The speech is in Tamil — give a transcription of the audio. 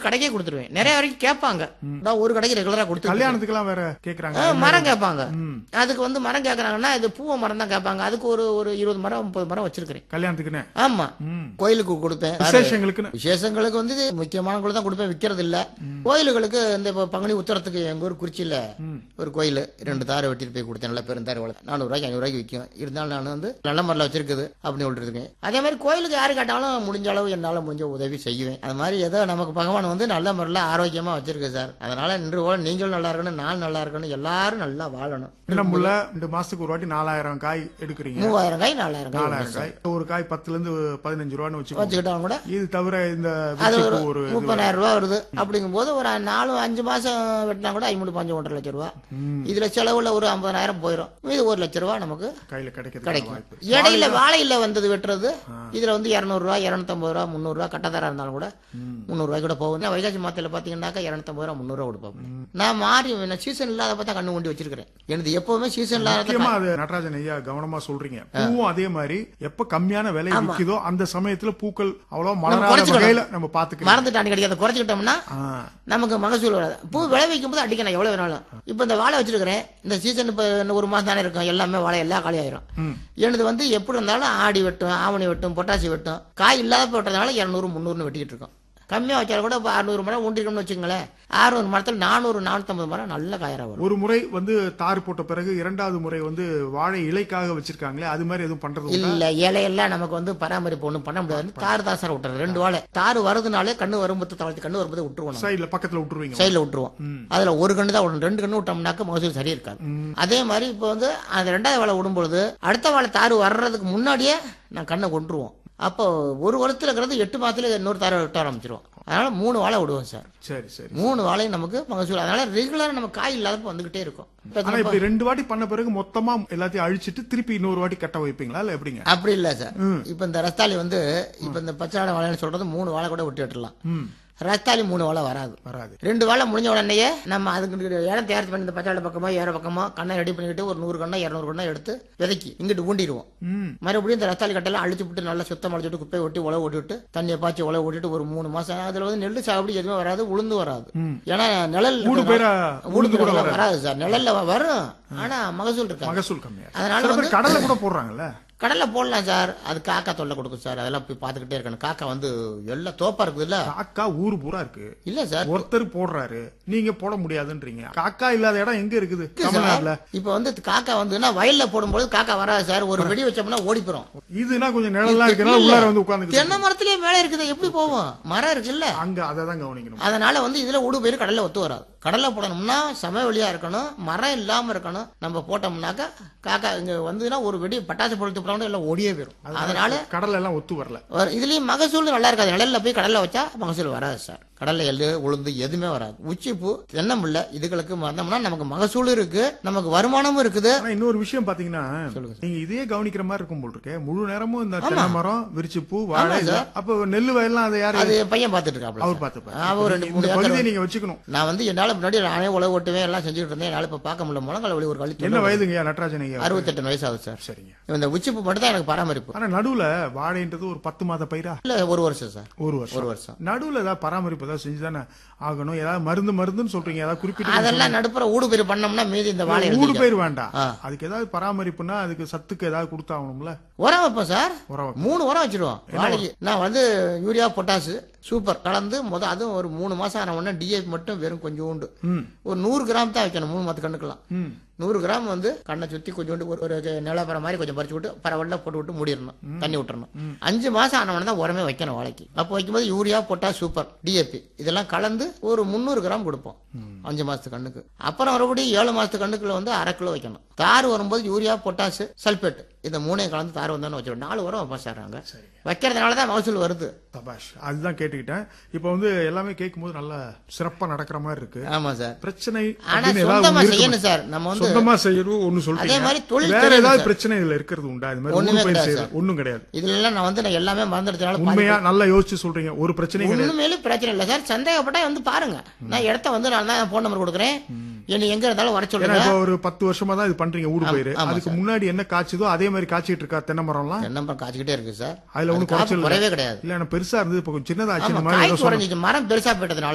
கடைக்கே கொடுத்துருவேன் நிறைய வரைக்கும் கேட்பாங்க நான் ஒரு கடைக்கு ரெகுலரா கொடுத்து கல்யாணத்துக்கெல்லாம் வேற கேக்குறாங்க ஆ, மரம் கேட்பாங்க ம். அதுக்கு வந்து மரம் கேட்கறாங்கன்னா இது பூவ மரம் தான் கேட்பாங்க அதுக்கு ஒரு ஒரு இருபது மரம் முப்பது மரம் வச்சிருக்கிறேன் கல்யாணத்துக்குன்னு ஆமா ம். கோயிலுக்கு கொடுப்பேன் விசேஷங்களுக்குன்னு விசேஷங்களுக்கு வந்து இது முக்கியமானவங்களுக்கு தான் கொடுப்பேன் விற்கிறது இல்ல கோயிலுகளுக்கு இந்த இப்ப பங்குனி உத்தரத்துக்கு எங்க ஊர் குறிச்சியில ஒரு கோயில் ரெண்டு தாரை வெட்டிட்டு போய் கொடுத்தேன் நல்ல பெருந்தாரை வளர்த்து நானூறு ரூபாய்க்கு ஐநூறு ரூபாய்க்கு விற்கும் இருந்தாலும் நான் வந்து நல்ல மரில் வச்சிருக்குது அப்படின்னு சொல்லிட்டு இருக்கேன் அதே மாதிரி கோயிலுக்கு யாரு கேட்டாலும் முடிஞ்ச அளவு என்னால முடிஞ்ச உதவி செய்வேன் அது மாதிரி ஏதோ நமக்கு பகவான் வந்து நல்ல முறையில் ஆரோக்கியமா வச்சிருக்கு சார் அதனால நின்று போல நீங்களும் நல்லா இருக்கணும் நான் நல்லா இருக்கணும் எல்லாரும் நல்லா வாழணும் நம்மள ரெண்டு மாசத்துக்கு ஒரு வாட்டி நாலாயிரம் காய் எடுக்கிறீங்க மூவாயிரம் காய் நாலாயிரம் காய் நாலாயிரம் காய் ஒரு காய் பத்துல இருந்து பதினஞ்சு ரூபான்னு வச்சுக்கோங்க வச்சுக்கிட்டவங்க கூட இது தவிர இந்த அது ஒரு விச்சிப்பூ ஒரு இது முப்பதாயிரம் ரூபாய் வருது அப்படிங்கும்போது ஒரு நாலு அஞ்சு மாசம் வெட்டினா கூட ஐம்பது பஞ்சு ஒன்றரை லட்சம் ரூபா இதுல செலவுல ஒரு ஐம்பதாயிரம் போயிடும் இது ஒரு லட்ச ரூபா நமக்கு கையில கிடைக்கிறது கிடைக்கும் வாய்ப்பு இடையில வாழையில வந்தது வெட்டுறது இதுல வந்து இரநூறுவா இரநூத்தம்பது ரூபா முந்நூறு ரூபா கட்டதாரா இருந்தாலும் கூட முந்நூறு ரூபாய் கூட போகும் நான் வைகாசி மாதத்துல பாத்தீங்கன்னாக்கா இரநூத்தம்பது ரூபா முந்நூறு ரூபா கொடுப்போம் நான் மாறி சீசன் இல்லாத பார்த்தா கண்ணு கொண்டு வச்சிருக்கிறேன் எனக்கு எப்பவுமே சீசன் இல்லாத முக்கியமா அது நடராஜன் ஐயா கவனமா சொல்றீங்க பூவும் அதே மாதிரி எப்ப கம்மியான விலை விக்குதோ அந்த சமயத்துல பூக்கள் அவ்வளவு மலராத குறைச்சுக்கணும். வகையில நம்ம பாத்துக்கலாம் மறந்துட்டு அன்னைக்கு அதை குறைச்சிக்கிட்டோம்னா ஆ, நமக்கு மகசூல் வராது பூ விளைவிக்கும் போது அடிக்கணும் எவ்வளவு வேணாலும் இப்போ இந்த வாழை வச்சிருக்கிறேன் இந்த சீசன் இப்போ இன்னும் ஒரு மாசம் தானே இருக்கும் எல்லாமே வாழை எல்லாம் காலி ஆயிரும் ம். எனது வந்து எப்படி இருந்தாலும் ஆடி வெட்டும் ஆவணி வெட்டும் பொட்டாசி வெட்டும் காய் இல்லாத போட்டதுனால இரநூறு முந்நூறுன்னு வெட்டிக்கிட்டு இருக்கோம் கம்மியாக வச்சாலும் கூட இப்போ அறுநூறு மரம் ஊண்டிருக்கோம்னு வச்சுங்களேன் அறுநூறு மரத்தில் நானூறு நானூற்றம்பது மரம் நல்ல காயரா வரும் ஒரு முறை வந்து தார் போட்ட பிறகு இரண்டாவது முறை வந்து வாழை இலைக்காக வச்சிருக்காங்களே அது மாதிரி எதுவும் பண்றது உண்டா? இல்ல இலையெல்லாம் நமக்கு வந்து பராமரிப்பு ஒன்றும் பண்ண முடியாது தாறு தான் சார் விட்டுறது ரெண்டு வாழை தாறு வருதுனாலே கண்ணு வரும்போது தவழ்த்து கண்ணு வரும்போது விட்டுருவோம் நம்ம. சைடுல பக்கத்துல விட்டுருவீங்க சைடில் விட்டுருவோம் அதுல ஒரு கண்ணு தான் விடணும் ரெண்டு கண்ணு விட்டோம்னாக்க மகசூல் சரியா இருக்காது அதே மாதிரி இப்போ வந்து அந்த ரெண்டாவது வாழை விடும்பொழுது அடுத்த வாழை தாறு வர்றதுக்கு முன்னாடியே நான் கண்ணை கொண்டுருவோம் அப்போ ஒரு வருஷத்துல இருக்கிறது எட்டு மாசத்துல இன்னொரு தாரை விட்ட ஆரம்பிச்சிருவோம் அதனால மூணு வாழை விடுவோம் சார் சரி சரி மூணு வாழையும் நமக்கு மகசூல் அதனால ரெகுலரா நம்ம காய் இல்லாதப்ப வந்துகிட்டே இருக்கும் இப்ப ஆனா இப்படி ரெண்டு வாட்டி பண்ண பிறகு மொத்தமா எல்லாத்தையும் அழிச்சிட்டு திருப்பி இன்னொரு வாட்டி கட்ட வைப்பீங்களா இல்ல எப்படிங்க அப்படி இல்ல சார் இப்ப இந்த ரஸ்தாலி வந்து இப்ப இந்த பச்சை வாழை வாழைன்னு சொல்றது மூணு வாழை கூட விட்டு விட்டுலாம் ம் ரஸ்தாலி மூணு வாழை வராது வராது ரெண்டு வாழை முடிஞ்ச உடனேயே நம்ம அதுக்கு இடம் தயாரிச்சு பண்ணி இந்த பச்சாளை பக்கமோ ஏற பக்கமோ கண்ணை ரெடி பண்ணிக்கிட்டு ஒரு நூறு கண்ணா இரநூறு கண்ணா எடுத்து விதைக்கி இங்கிட்டு ஊண்டிடுவோம் ம் மறுபடியும் இந்த ரத்தாளி கட்டெல்லாம் அழிச்சு விட்டு நல்லா சுத்தம் அழிச்சுட்டு குப்பையை ஒட்டி உழவு ஓட்டிட்டு தண்ணியை பாய்ச்சி உழவு ஓட்டிட்டு ஒரு மூணு மாசம் அதுல வந்து நெல்லு சாகுபடி எதுவுமே வராது உளுந்து வராது ஏன்னா நிழல் மூணு இருக்கிறதுனால- பேரா உளுந்து கூட கூட வராது சார் நிழல்ல வ- வரும் ஆனா மகசூல் இருக்காது மகசூல் கம்மியா இருக்கு. அதனால சில வந்து பேர் கடலை கூட போடுறாங்கல்ல கடல்ல போடலாம் சார் அது காக்கா தொல்லை கொடுக்கும் சார் அதெல்லாம் போய் பார்த்துக்கிட்டே இருக்கணும் காக்கா வந்து எல்லாம் தோப்பா இருக்குதுல்ல காக்கா ஊரு பூரா இருக்கு இல்ல சார் ஒருத்தர் போடுறாரு நீங்க போட முடியாதுன்றீங்க காக்கா இல்லாத இடம் எங்க இருக்குது தமிழ்நாட்டுல இப்ப வந்து காக்கா வந்துன்னா வயல்ல போடும்போது காக்கா வராது சார் ஒரு வெடி வச்சோம்னா ஓடி போயிரும் இதுனா கொஞ்சம் நிழலா இருக்கனால உள்ளார வந்து உட்கார்ந்து தென்னை மரத்திலேயே மேலே இருக்குது எப்படி போவோம் மரம் இருக்குல்ல அங்க அதை தான் கவனிக்கணும் அதனால வந்து இதுல ஊடு போயிரு கடல்ல ஒத்து வராது கடல்ல போடணும்னா சமவெளியா இருக்கணும் மரம் இல்லாம இருக்கணும் நம்ம போட்டோம்னாக்கா காக்கா இங்க வந்துன்னா ஒரு வெடி பட்டாசு பொழுத்து போடணும் எல்லாம் ஓடியே போயிரும் அதனால கடலை எல்லாம் ஒத்து வரல வர- இதுலயும் மகசூல் நல்லா இருக்காது நிழல்ல போய் கடல்ல வச்சா மகசூல் வராது சார் கடல்ல எள்ளு உளுந்து எதுவுமே வராது உச்சிப்பூ தென்னம்பிள்ளை இதுகளுக்கு வந்தோம்னா நமக்கு மகசூல் இருக்கு நமக்கு வருமானமும் இருக்குது ஆனா இன்னொரு விஷயம் பாத்தீங்கன்னா நீங்க இதையே கவனிக்கிற மாதிரி இருக்கும் போல் இருக்கே முழு நேரமும் இந்த தென்னை மரம் விரிச்சு பூ வாழை இது. அப்ப நெல்லு வயல்லாம் அதை யாரு அது என் பையன் பார்த்துட்டு இருக்காப்ல அவர் சார். பார்த்துப்பாரு அவர் ரெண்டு இந்த மூணு ஏக்கர் பகுதியை நீங்க வச்சுக்கணும் நான் வந்து என்னால முன்னாடி நானே உழவு ஓட்டுவேன் எல்லாம் செஞ்சுட்டு இருந்தேன் என்னால இப்ப பார்க்க முடியல முழங்கால வலி ஒரு கழி என்ன வயதுங்கய்யா நடராஜன் ஐயா அறுபத்தெட்டு வயசு ஆகுது சார் சரிங்க இந்த உச்சிப்பு மட்டும் தான் எனக்கு பராமரிப்பு ஆனா நடுவுல வாழைன்றது ஒரு பத்து மாத பயிரா இல்ல ஒரு வருஷம் சார் ஒரு வருஷம் ஒரு வருஷம் நடுவுல ஏதாவது பராமரிப்பு ஏதாவது செஞ்சுதானே ஆகணும் ஏதாவது மருந்து மருந்துன்னு சொல்றீங்க ஏதாவது குறிப்பிட்ட அதெல்லாம் நடுப்புற ஊடு பயிர் பண்ணோம்னா மீதி இந்த வாழை ஊடு எழுதிக்க. பயிர் வேண்டாம் ஆ. அதுக்கு ஏதாவது பராமரிப்புனா அதுக்கு சத்துக்கு ஏதாவது கொடுத்தாகணும்ல உரம் வைப்போம் சார் உரம் வைப்போம். மூணு உரம் வச்சிருவோம் வாழைக்கு நான் வந்து யூரியா பொட்டாசு சூப்பர் கலந்து முத அதுவும் ஒரு மூணு மாசம் ஆன உடனே டிஏபி மட்டும் வெறும் கொஞ்சோண்டு ம் ஒரு நூறு கிராம் தான் வைக்கணும் மூணு மத்து கண்ணுக்கெல்லாம் ம் நூறு கிராம் வந்து கண்ணை சுத்தி கொஞ்சோண்டு ஒரு ஒரு நிலப்பரம் மாதிரி கொஞ்சம் பறிச்சு விட்டு பரவல்ல போட்டு விட்டு மூடிடணும் தண்ணி விட்டுறணும் அஞ்சு மாசம் ஆனவன தான் உரமே வைக்கணும் வாழைக்கு அப்போ வைக்கும்போது யூரியா பொட்டா சூப்பர் டிஏபி இதெல்லாம் கலந்து ஒரு முந்நூறு கிராம் கொடுப்போம் அஞ்சு மாசத்து கண்ணுக்கு அப்புறம் மறுபடியும் ஏழு மாசத்து கண்ணுக்குள்ள வந்து அரை கிலோ வைக்கணும் தார் வரும்போது யூரியா பொட்டாசு சல்பேட் இந்த மூணையும் கலந்து தார் வந்தோன்னு வச்சிருவோம் நாலு உரம் வைப்போம் சார் நாங்க வைக்கிறதுனால தான் மகசூல் வருது தபாஷ் அதுதான் கேட்டுக்கிட்டேன் இப்போ வந்து எல்லாமே கேட்கும்போது நல்லா சிறப்பா நடக்கிற மாதிரி இருக்கு ஆமா சார் பிரச்சனை ஆனா அப்படின்னு ஏதாவது சொந்தமா ஒண்ணு இருக்குமா? செய்யணும் சார் நம்ம வந்து சொந்தமா செய்யறது ஒண்ணு அதே சொல்றீங்க மாதிரி தொழில் வேற தெரியணும் ஏதாவது சார். பிரச்சனை இதுல இருக்கிறது உண்டா இது மாதிரி ஒண்ணுமே ஊடு பயிர் கிடையாது செய்யறது ஒண்ணும் கிடையாது இதுல எல்லாம் நான் வந்து நான் எல்லாமே மறந்துடுறதுனால பாதி உண்மையா நல்லா யோசிச்சு சொல்றீங்க ஒரு பிரச்சனையும் கிடையாது ஒண்ணுமேலும் பிரச்சனை இல்லை சார் சந்தேகப்பட்டா வந்து பாருங்க நான் இடத்த வந்து நான் தான் போன் நம்பர் கொடுக்குறேன் என்ன எங்க இருந்தாலும் வர ஏன்னா சொல்லுங்க இப்போ ஒரு பத்து வருஷமா தான் இது பண்றீங்க ஊடு பயிர் ஆமா அதுக்கு முன்னாடி என்ன காய்ச்சதோ அதே மாதிரி காய்ச்சிட்டு இருக்கா தென்னை மரம்லாம் தென்னம்பரம் காய்ச்சிக்கிட்டே இருக்கு சார் அதுல ஒண்ணும் அது காப்பு குறைச்சல் இல்ல. குறையவே கிடையாது இல்ல எனக்கு பெருசா இருந்தது இப்போ கொஞ்சம் சின்னதாச்சு ஆமா இந்த மாதிரி காய் ஏதோ சொன்ன- குறைஞ்சிச்சு மரம் பெருசா போயிட்டதுனால